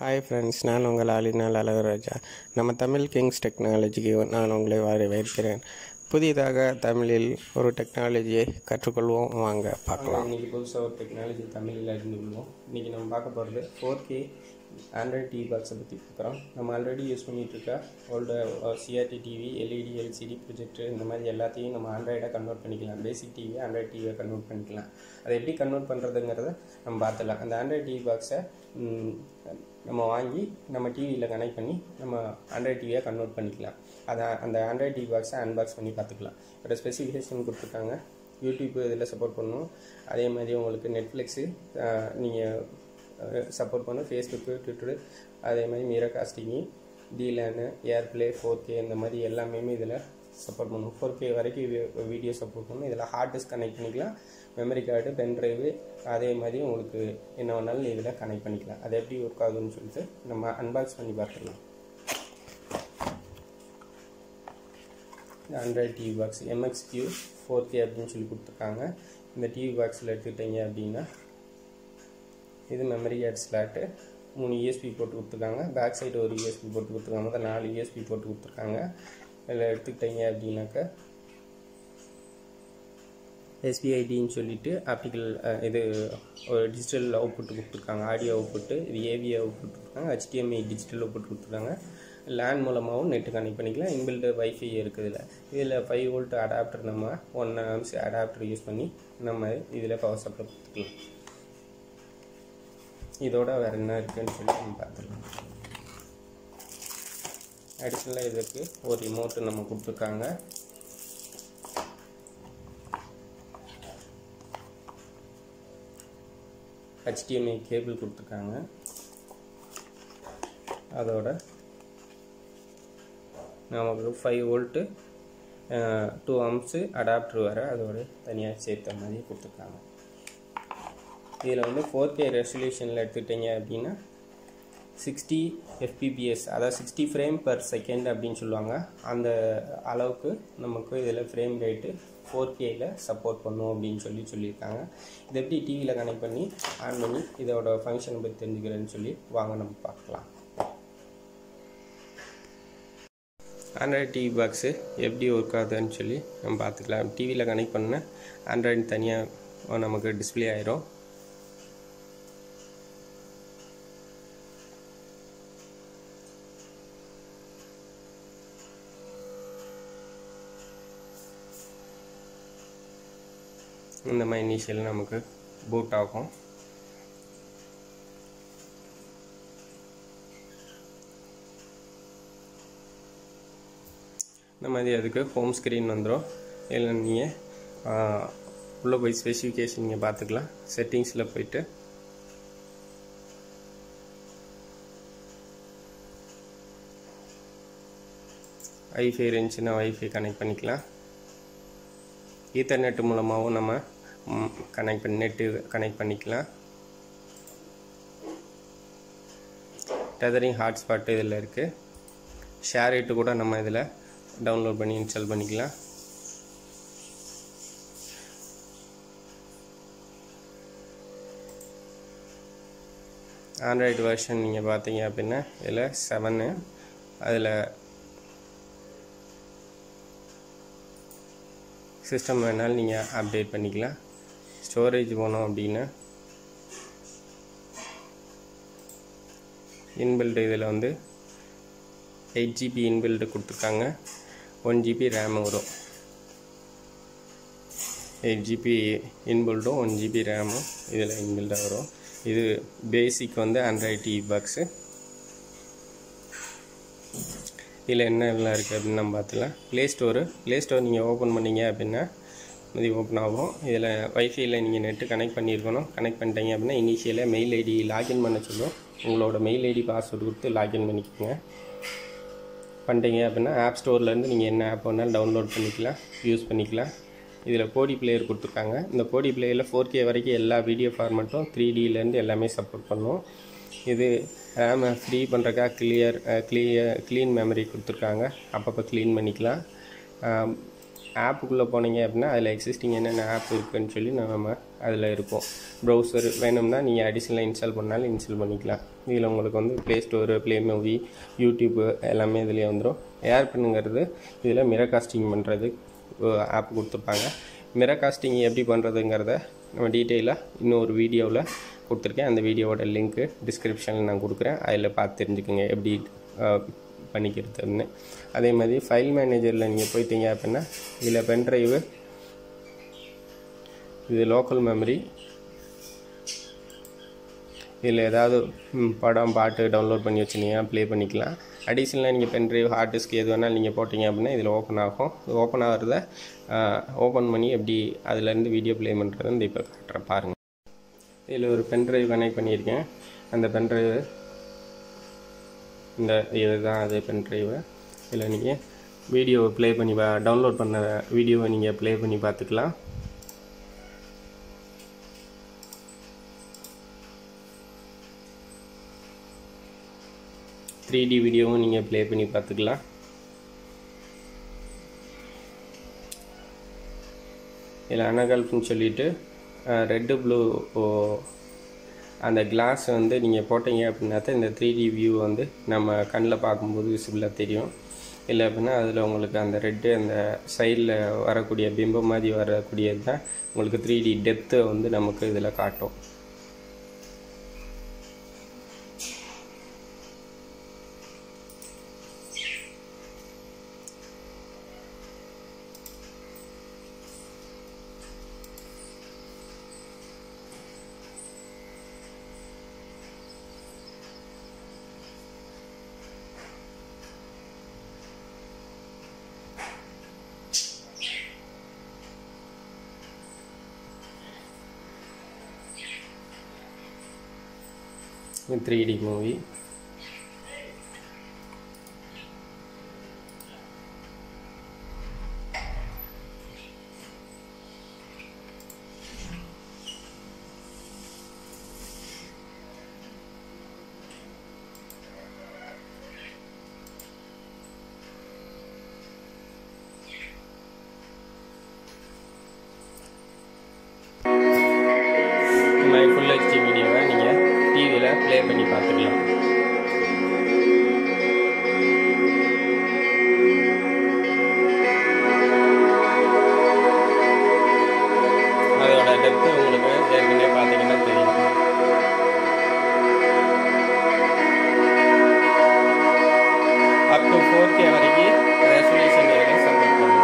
hi friends நான் உங்கள் ஆளினால் அழகராஜா நம்ம தமிழ் கிங்ஸ் டெக்னாலஜிக்கு நான் உங்களை வரவேற்கிறேன் புதிதாக தமிழில் ஒரு டெக்னாலஜியை கற்றுக்கொள்வோம் வாங்க பார்க்கலாம் இன்றைக்கி புதுசாக ஒரு டெக்னாலஜி தமிழில் அறிந்துள்ளோம் இன்றைக்கி நம்ம பார்க்க போகிறது ஃபோர் கே ஆண்ட்ராய்ட் டிவி பாக்ஸை பற்றி பார்க்குறோம் நம்ம ஆல்ரெடி யூஸ் பண்ணிகிட்டு இருக்க old CRT TV LED LCD projector இந்த மாதிரி எல்லாத்தையும் நம்ம ஆண்ட்ராய்டாக கன்வெர்ட் பண்ணிக்கலாம் பேசிக் டிவி ஆண்ட்ராய்ட் டிவியை கன்வெர்ட் பண்ணிக்கலாம் அதை எப்படி கன்வெர்ட் பண்ணுறதுங்கிறத நம்ம பார்த்துலாம் அந்த ஆண்ட்ராய்ட் டிவி பாக்ஸை நம்ம வாங்கி நம்ம டிவியில் கனெக்ட் பண்ணி நம்ம ஆண்ட்ராய்ட் டிவியாக கன்வெர்ட் பண்ணிக்கலாம் அதை அந்த ஆண்ட்ராய்ட் டிவி பாக்ஸை அன்பாக்ஸ் பண்ணி பார்த்துக்கலாம் இதோட ஸ்பெசிஃபிகேஷன் கொடுத்துருக்காங்க யூடியூப் இதில் சப்போர்ட் பண்ணும் அதே மாதிரி உங்களுக்கு நெட்ஃப்ளிக்ஸு நீங்கள் சப்போர்ட் பண்ணும் ஃபேஸ்புக்கு ட்விட்டரு அதே மாதிரி மீரா காஸ்டிங்கு டிலேனு ஏர்ப்ளே ஃபோர் கே இந்த மாதிரி எல்லாமே இதில் சப்போர்ட் பண்ணும் ஃபோர் கே வரைக்கும் வீடியோ சப்போர்ட் பண்ணும் இதில் ஹார்ட் டிஸ்க் கனெக்ட் பண்ணிக்கலாம் மெமரி கார்டு பென் ட்ரைவு அதே மாதிரி உங்களுக்கு என்ன வேணாலும் இதில் கனெக்ட் பண்ணிக்கலாம் அது எப்படி ஒர்க் ஆகுதுன்னு சொல்லிட்டு நம்ம அன்பாக்ஸ் பண்ணி பார்த்துக்கலாம் Android TV box MX Q four K அப்படின்னு சொல்லி கொடுத்துருக்காங்க இந்த டிவி பாக்ஸில் எடுத்துக்கிட்டீங்க அப்படின்னா இது மெமரி கார்டு ஸ்லாட்டு மூணு யூஎஸ்பி போட்டு கொடுத்துருக்காங்க பேக் சைடு ஒரு யூஎஸ்பி போட்டு கொடுத்துருக்காங்க மொத்தம் நாலு யூஎஸ்பி போட்டு கொடுத்துருக்காங்க இதில் எடுத்துக்கிட்டீங்க அப்படின்னாக்கா எஸ்பிஐடின்னு சொல்லிட்டு ஆப்டிக்கல் இது ஒரு டிஜிட்டல் அவுட்புட் கொடுத்துருக்காங்க ஆடியோ அவுட்புட்டு இது ஏவி அவுட்புட் கொடுத்துருக்காங்க ஹெச்டிஎம்ஐ டிஜிட்டல் அவுட்புட் கொடுத்துருக்காங்க லேண்ட் மூலமாகவும் நெட்டு கனெக்ட் பண்ணிக்கலாம் இன்பில்டு வைஃபை இருக்குது இதில் இதில் ஃபைவ் வோல்ட் அடாப்டர் நம்ம ஒன் ஆம்ஸ் அடாப்டர் யூஸ் பண்ணி நம்ம இதில் பவர் சப்ளை கொடுத்துக்கலாம் இதோட வேறு என்ன இருக்குன்னு சொல்லி நம்ம பார்த்துக்கலாம் அடிஷ்னலாக இதுக்கு ஒரு ரிமோட்டு நம்ம கொடுத்துருக்காங்க ஹெச்டிஎம்ஐ கேபிள் கொடுத்துருக்காங்க அதோட நமக்கு five volt two amps adapter வர அதோட தனியாக சேர்த்த மாதிரி கொடுத்துருக்காங்க இதில் வந்து ஃபோர் கே ரெசல்யூஷனில் எடுத்துக்கிட்டிங்க அப்படின்னா சிக்ஸ்டி எஃபிபிஎஸ் அதாவது சிக்ஸ்டி ஃப்ரேம் பர் செகண்ட் அப்படின்னு சொல்லுவாங்க அந்த அளவுக்கு நமக்கு இதில் ஃப்ரேம் ரேட்டு ஃபோர் கேயில் சப்போர்ட் பண்ணும் அப்படின்னு சொல்லி சொல்லியிருக்காங்க இதை எப்படி டிவியில் கனெக்ட் பண்ணி ஆன் பண்ணி இதோட ஃபங்க்ஷனை பற்றி தெரிஞ்சுக்கிறேன்னு சொல்லி வாங்க நம்ம பார்க்கலாம் ஆண்ட்ராய்ட் டிவி பாக்ஸு எப்படி ஒர்க் ஆகுதுன்னு சொல்லி நம்ம பார்த்துக்கலாம் டிவியில் கனெக்ட் பண்ண ஆண்ட்ராய்டு தனியாக நமக்கு டிஸ்பிளே ஆயிரும் இந்த மாதிரி இனிஷியல் நமக்கு பூட் ஆகும் இந்த மாதிரி அதுக்கு ஹோம் ஸ்க்ரீன் வந்துடும் இதில் நீங்கள் உள்ளே போய் ஸ்பெசிஃபிகேஷன் நீங்கள் பார்த்துக்கலாம் செட்டிங்ஸில் போயிட்டு வைஃபை இருந்துச்சுன்னா வைஃபை கனெக்ட் பண்ணிக்கலாம் ஈத்தர்நெட் மூலமாகவும் நம்ம கனெக்ட் பண்ணி நெட்டு கனெக்ட் பண்ணிக்கலாம் டெதரிங் ஹாட்ஸ்பாட்டு இதில் இருக்குது ஷேர் இட்டு கூட நம்ம இதில் டவுன்லோட் பண்ணி இன்ஸ்டால் பண்ணிக்கலாம் ஆண்ட்ராய்டு வெர்ஷன் நீங்கள் பார்த்தீங்க அப்படின்னா இதில் செவனு அதில் சிஸ்டம் வேணாலும் நீங்கள் அப்டேட் பண்ணிக்கலாம் ஸ்டோரேஜ் போனோம் அப்படின்னா இன்பில்டு இதில் வந்து எயிட் ஜிபி இன்பில்டு கொடுத்துருக்காங்க ஒன் ஜிபி ரேம் வரும் எயிட் ஜிபி இன்பில்டும் ஒன் ஜிபி ரேமும் இதில் இன்பில்டாக வரும் இது பேசிக் வந்து ஆண்ட்ராய்ட் டிவி பாக்ஸு இதில் என்னெல்லாம் இருக்குது அப்படின்னு நம்ம பார்த்துலாம் ப்ளே ஸ்டோரு ப்ளே ஸ்டோர் நீங்கள் ஓப்பன் பண்ணிங்க அப்படின்னா இது ஓப்பன் ஆகும் இதில் வைஃபையில் நீங்கள் நெட்டு கனெக்ட் பண்ணியிருக்கணும் கனெக்ட் பண்ணிட்டீங்க அப்படின்னா இனிஷியலாக மெயில் ஐடி லாகின் பண்ண சொல்லும் உங்களோட மெயில் ஐடி பாஸ்வேர்டு கொடுத்து லாகின் பண்ணிக்கோங்க பண்ணிட்டீங்க அப்படின்னா ஆப் ஸ்டோர்லேருந்து நீங்கள் என்ன ஆப் வேணாலும் டவுன்லோட் பண்ணிக்கலாம் யூஸ் பண்ணிக்கலாம் இதில் கோடி பிளேயர் கொடுத்துருக்காங்க இந்த கோடி பிளேயரில் ஃபோர் கே வரைக்கும் எல்லா வீடியோ ஃபார்மேட்டும் த்ரீ டிலேருந்து எல்லாமே சப்போர்ட் பண்ணும் இது ரேமை ஃப்ரீ பண்ணுறக்கா கிளியர் கிளியர் க்ளீன் மெமரி கொடுத்துருக்காங்க அப்பப்போ க்ளீன் பண்ணிக்கலாம் ஆப்புக்குள்ளே போனீங்க அப்படின்னா அதில் எக்ஸிஸ்டிங் என்னென்ன ஆப் இருக்குன்னு சொல்லி நம்ம அதில் இருக்கும் ப்ரௌசர் வேணும்னா நீங்கள் அடிஷ்னலாக இன்ஸ்டால் பண்ணாலும் இன்ஸ்டால் பண்ணிக்கலாம் இதில் உங்களுக்கு வந்து Play Store Play movie YouTube எல்லாமே இதுலேயே வந்துடும் ஏர்பனுங்கிறது இதில் மிரர் காஸ்டிங் பண்ணுறது ஆப் கொடுத்துருப்பாங்க மிரர் காஸ்டிங் எப்படி பண்ணுறதுங்கிறத நம்ம டீட்டெயிலாக இன்னொரு வீடியோவில் கொடுத்துருக்கேன் அந்த வீடியோவோட லிங்க்கு டிஸ்கிரிப்ஷனில் நான் கொடுக்குறேன் அதில் பார்த்து தெரிஞ்சுக்கோங்க எப்படி பண்ணிக்கிறதுன்னு அதே மாதிரி ஃபைல் மேனேஜரில் நீங்கள் போயிட்டீங்க அப்படின்னா இதில் பென்ட்ரைவு இது லோக்கல் மெமரி இதில் ஏதாவது படம் பாட்டு டவுன்லோட் பண்ணி வச்சுருந்தீங்கன்னா ப்ளே பண்ணிக்கலாம் அடிஷ்னலாக நீங்கள் பென்ட்ரைவ் ஹார்ட் டிஸ்க் எது வேணாலும் நீங்கள் போட்டிங்க அப்படின்னா இதில் ஓப்பன் ஆகும் ஓப்பன் ஆகிறத ஓப்பன் பண்ணி எப்படி அதுலேருந்து வீடியோ ப்ளே பண்ணுறதுன்னு இந்த இப்போ காட்டுறேன் பாருங்கள் இதில் ஒரு பென்ட்ரைவ் கனெக்ட் பண்ணியிருக்கேன் அந்த பென்ட்ரைவு இந்த இதுதான் அது பென்ட்ரைவு இதில் நீங்கள் வீடியோவை ப்ளே பண்ணி பா டவுன்லோட் பண்ண வீடியோவை நீங்கள் ப்ளே பண்ணி பார்த்துக்கலாம் த்ரீ டி வீடியோவும் நீங்கள் ப்ளே பண்ணி பார்த்துக்கலாம் இதில் அனகல்ஃப்னு சொல்லிவிட்டு ரெட்டு ப்ளூ அந்த கிளாஸ் வந்து நீங்கள் போட்டீங்க அப்படின்னா தான் இந்த த்ரீ டி வியூ வந்து நம்ம கண்ணில் பார்க்கும்போது விசிபிளாக தெரியும் இல்லை அப்படின்னா அதில் உங்களுக்கு அந்த ரெட்டு அந்த சைடில் வரக்கூடிய பிம்பம் மாதிரி வரக்கூடியது தான் உங்களுக்கு த்ரீ டி டெப்த்தை வந்து நமக்கு இதில் காட்டும் த்ரீ டி மூவி இந்த மாதிரி ஃபுல் ஹெச்டி வீடியோவை நீங்கள் டிவியில் ப்ளே பண்ணி பார்த்துக்கலாம் அதோட டெப்த்து உங்களுக்கு ஏற்கனவே பார்த்தீங்கன்னா தெரியும் அப் டு ஃபோர் கே வரைக்கும் ரெசல்யூஷன் வரைக்கும் சப்போர்ட் பண்ணும்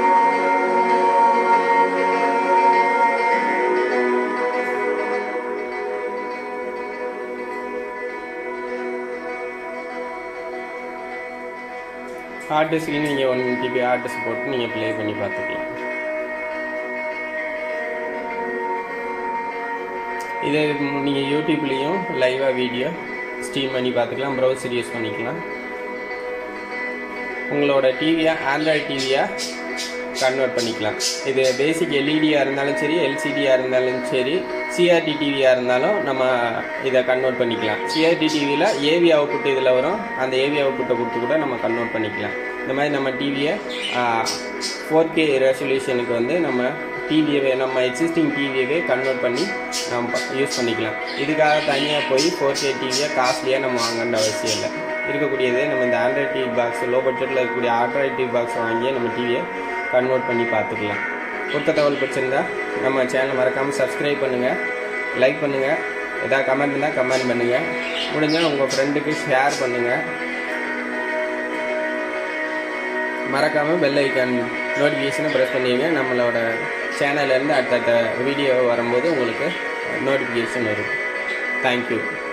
ஹார்ட் டிஸ்க்லையும் நீங்கள் ஒன் டிபி ஹார்ட் டிஸ்க் போட்டு நீங்கள் ப்ளே பண்ணி பார்த்துக்கலாம் இதே நீங்கள் யூடியூப்லேயும் லைவாக வீடியோ ஸ்ட்ரீம் பண்ணி பார்த்துக்கலாம் ப்ரௌசர் யூஸ் பண்ணிக்கலாம் உங்களோட டிவியை ஆண்ட்ராய்ட் டிவியாக கன்வெர்ட் பண்ணிக்கலாம் இது பேசிக் எல்இடியாக இருந்தாலும் சரி எல்சிடியாக இருந்தாலும் சரி சிஆர்டி டிவியாக இருந்தாலும் நம்ம இதை கன்வெர்ட் பண்ணிக்கலாம் சிஆர்டி டிவியில் ஏவி அவுட்புட் இதில் வரும் அந்த ஏவி அவுட்புட்டை கொடுத்து கூட நம்ம கன்வெர்ட் பண்ணிக்கலாம் இந்த மாதிரி நம்ம டிவியை ஃபோர் கே ரெசல்யூஷனுக்கு வந்து நம்ம டிவியவே நம்ம எக்ஸிஸ்டிங் டிவியவே கன்வெர்ட் பண்ணி நம்ம யூஸ் பண்ணிக்கலாம் இதுக்காக தனியாக போய் ஃபோர் கே டிவியை காஸ்ட்லியாக நம்ம வாங்கன்ற அவசியம் இல்லை இருக்கக்கூடியதே நம்ம இந்த ஆண்ட்ராய்ட் டிவி பாக்ஸ் லோ பட்ஜெட்டில் இருக்கக்கூடிய ஆண்ட்ராய்ட் டிவி பாக்ஸ் வாங்கி நம்ம டிவியை கன்வெர்ட் பண்ணி பார்த்துக்கலாம் கொடுத்த தகவல் பிடிச்சிருந்தா நம்ம சேனலை மறக்காமல் சப்ஸ்கிரைப் பண்ணுங்கள் லைக் பண்ணுங்கள் எதாவது கமெண்ட் இருந்தால் கமெண்ட் பண்ணுங்கள் முடிஞ்சால் உங்கள் ஃப்ரெண்டுக்கு ஷேர் பண்ணுங்கள் மறக்காமல் பெல் ஐக்கான் நோட்டிஃபிகேஷனை ப்ரெஸ் பண்ணிடுங்க நம்மளோட சேனல்லேருந்து அடுத்தடுத்த வீடியோ வரும்போது உங்களுக்கு நோட்டிஃபிகேஷன் வரும் தேங்க்யூ